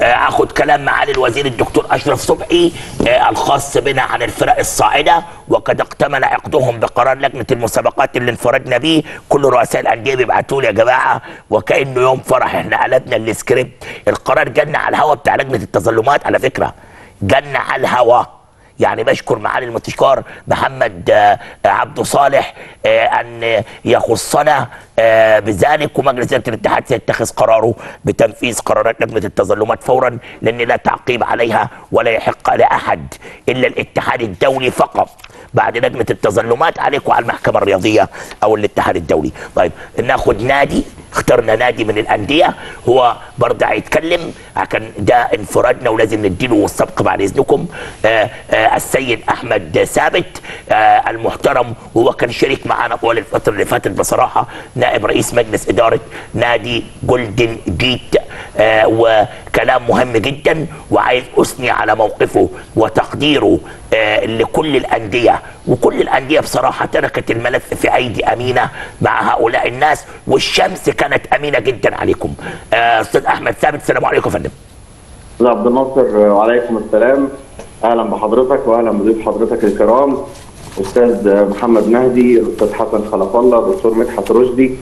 آه، اخد كلام معالي الوزير الدكتور اشرف صبحي آه، الخاص بنا عن الفرق الصاعده وقد اكتمل عقدهم بقرار لجنه المسابقات اللي انفردنا بيه كل رؤساء الانديه بيبعتوا لي يا جماعه وكانه يوم فرح احنا قلبنا السكريبت القرار جالنا على الهوا بتاع لجنه التظلمات على فكره جالنا على الهوا يعني بشكر معالي المستشار محمد آه، عبد صالح آه، ان يخصنا آه، بذلك ومجلس اداره الاتحاد سيتخذ قراره بتنفيذ قرارات لجنه التظلمات فورا لان لا تعقيب عليها ولا يحق لاحد الا الاتحاد الدولي فقط بعد لجنه التظلمات عليكم على المحكمه الرياضيه او الاتحاد الدولي طيب ناخد نادي اخترنا نادي من الانديه هو برضه هيتكلم كان ده انفرادنا ولازم نديله السبق بعد اذنكم آه آه السيد احمد ثابت آه المحترم وهو كان شريك معانا طوال الفتره اللي فاتت بصراحه نائب رئيس مجلس اداره نادي جولدن جيت آه وكلام مهم جدا وعايز اثني على موقفه وتقديره آه لكل الانديه وكل الانديه بصراحه تركت الملف في ايدي امينه مع هؤلاء الناس والشمس كانت امينه جدا عليكم آه، استاذ احمد ثابت السلام عليكم يا فندم استاذ عبد الناصر وعليكم السلام اهلا بحضرتك واهلا بضيوف حضرتك الكرام استاذ محمد مهدي الاستاذ حسن خلف الله الدكتور مدحت رشدي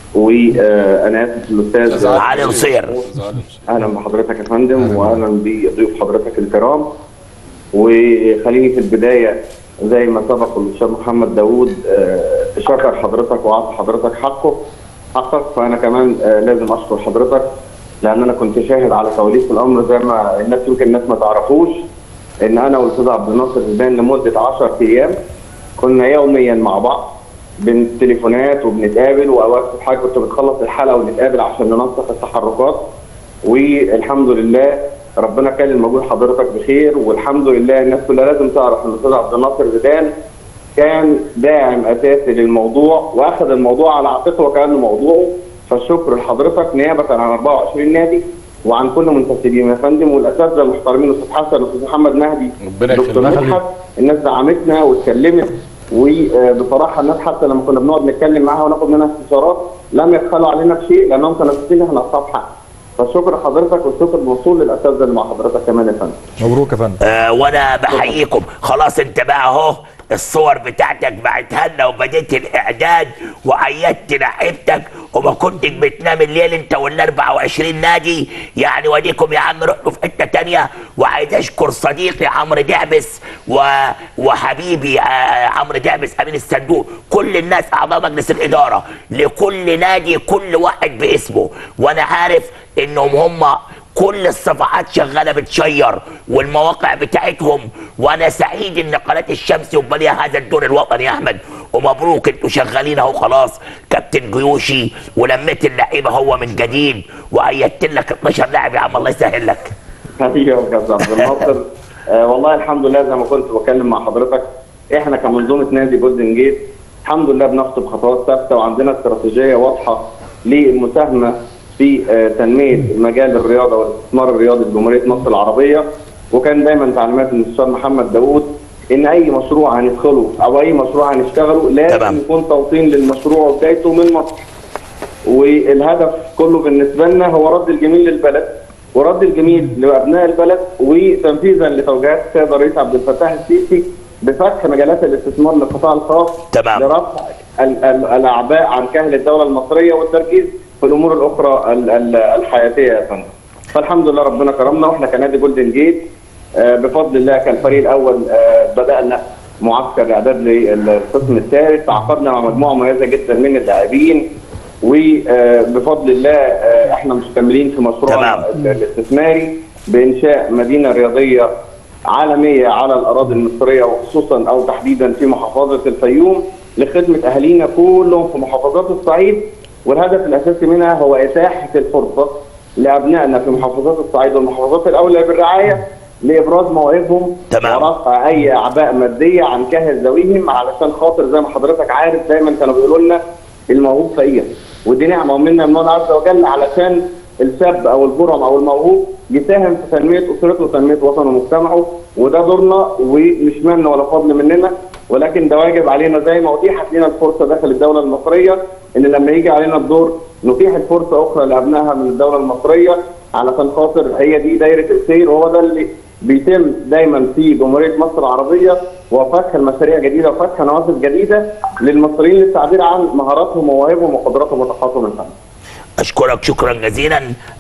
وانا اسف الاستاذ علي نصير اهلا بحضرتك يا فندم واهلا بضيوف حضرتك الكرام وخليني في البدايه زي ما سبق الاستاذ محمد داوود آه، شكر حضرتك وعطى حضرتك حقه حقك فانا كمان آه، لازم اشكر حضرتك لان انا كنت شاهد على كواليس الامر زي ما الناس يمكن الناس ما تعرفوش ان انا والاستاذ عبد الناصر زيدان لمده 10 ايام كنا يوميا مع بعض بالتليفونات وبنتقابل واوقات حضرتك كنت بتخلص الحلقه ونتقابل عشان ننسق التحركات والحمد لله ربنا كان الموجود حضرتك بخير والحمد لله الناس كلها لازم تعرف ان الاستاذ عبد الناصر زيدان كان داعم اساسي للموضوع واخذ الموضوع على عاتقه وكانه موضوعه فالشكر لحضرتك نيابه عن 24 نادي وعن كل منتسبين يا فندم والاساتذه المحترمين الاستاذ حسن والاستاذ محمد مهدي ربنا دكتور يخليك. مدحت الناس دعمتنا واتكلمت وبصراحه الناس حتى لما كنا بنقعد نتكلم معاها وناخد منها استفسارات لم يبخلوا علينا بشيء لانهم كانوا فاكرين احنا اصحاب حق فالشكر لحضرتك والشكر موصول للاساتذه اللي مع حضرتك كمان يا فندم مبروك يا فندم آه وانا بحييكم خلاص انت بقى اهو الصور بتاعتك بعتها لنا وبديت الاعداد وعيدت لعيبتك وما كنتش بتنام الليل انت وال 24 نادي يعني وديكم يا عم رحتوا في حته تانية وعايز اشكر صديقي عمرو دعبس و... وحبيبي آه عمرو دعبس امين الصندوق كل الناس اعضاء مجلس الاداره لكل نادي كل واحد باسمه وانا عارف انهم هم كل الصفحات شغاله بتشير والمواقع بتاعتهم وانا سعيد ان قناه الشمس يبقى ليها هذا الدور الوطني يا احمد ومبروك انتوا شغالين اهو خلاص كابتن جيوشي ولميت اللعيبه هو من جديد وايدت لك 12 لاعب يا عم الله يسهل لك ايوه يا استاذ عبد الناصر آه والله الحمد لله زي ما كنت بتكلم مع حضرتك احنا كمنظومه نادي جولدن جيت الحمد لله بنخطو بخطوات ثابته وعندنا استراتيجيه واضحه للمساهمه في آه تنميه مجال الرياضه والاستثمار الرياضي في جمهوريه مصر العربيه وكان دايما تعليمات المستشار محمد داوود ان اي مشروع هندخله او اي مشروع هنشتغله لازم تمام. يكون توطين للمشروع وبدايته من مصر والهدف كله بالنسبه لنا هو رد الجميل للبلد ورد الجميل لابناء البلد وتنفيذا لتوجيهات السيد الرئيس عبد الفتاح السيسي بفتح مجالات الاستثمار للقطاع الخاص تمام. لرفع ال- ال- الاعباء عن كاهل الدوله المصريه والتركيز في الامور الاخرى ال- ال- الحياتيه يا فندم. فالحمد لله ربنا كرمنا واحنا كنادي جولدن جيت آه، بفضل الله كالفريق الاول آه، بدانا معسكر اعداد للقسم الثالث تعاقدنا مع مجموعه مميزه جدا من اللاعبين وبفضل الله آه، احنا مستمرين في مشروع تمام. الاستثماري بانشاء مدينه رياضيه عالميه على الاراضي المصريه وخصوصا او تحديدا في محافظه الفيوم لخدمه اهالينا كلهم في محافظات الصعيد والهدف الاساسي منها هو اتاحه الفرصه لابنائنا في محافظات الصعيد والمحافظات الاولى بالرعايه لابراز مواهبهم تمام. ورفع اي اعباء ماديه عن كاهل ذويهم علشان خاطر زي ما حضرتك عارف دايما كانوا بيقولوا لنا الموهوب فقير ودي نعمه منا من الله عز وجل علشان الشاب او البرم او الموهوب يساهم في تنميه اسرته وتنميه وطنه ومجتمعه وده دورنا ومش من ولا فضل مننا ولكن ده واجب علينا زي ما اتيحت لنا الفرصه داخل الدوله المصريه ان لما يجي علينا الدور نتيح الفرصه اخرى لابنائها من الدوله المصريه علشان خاطر هي دي دايره الخير وهو ده اللي بيتم دايما في جمهوريه مصر العربيه وفتح المشاريع جديده وفتح نوافذ جديده للمصريين للتعبير عن مهاراتهم ومواهبهم وقدراتهم وطاقاتهم الفنيه. اشكرك شكرا جزيلا